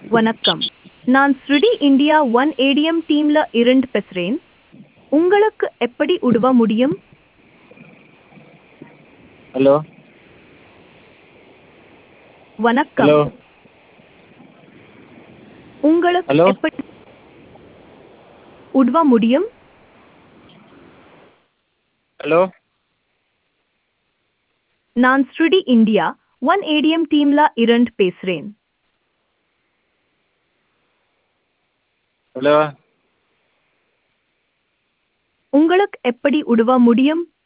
வணக்கம் நான் ஸ்ருடி இந்தியா ஒன் ஏடிஎம் டீம்ல இருந்து பேசுறேன் உங்களுக்கு எப்படி உதவ முடியும் ஹலோ வணக்கம் ஹலோ உங்களுக்கு Hello? எப்படி உதவ முடியும் ஹலோ நான் ஸ்ருடி இந்தியா ஒன் ஏடிஎம் டீம்ல இருந்து பேசுறேன் ஹலோ உங்களுக்கு எப்படி உதவ முடியும்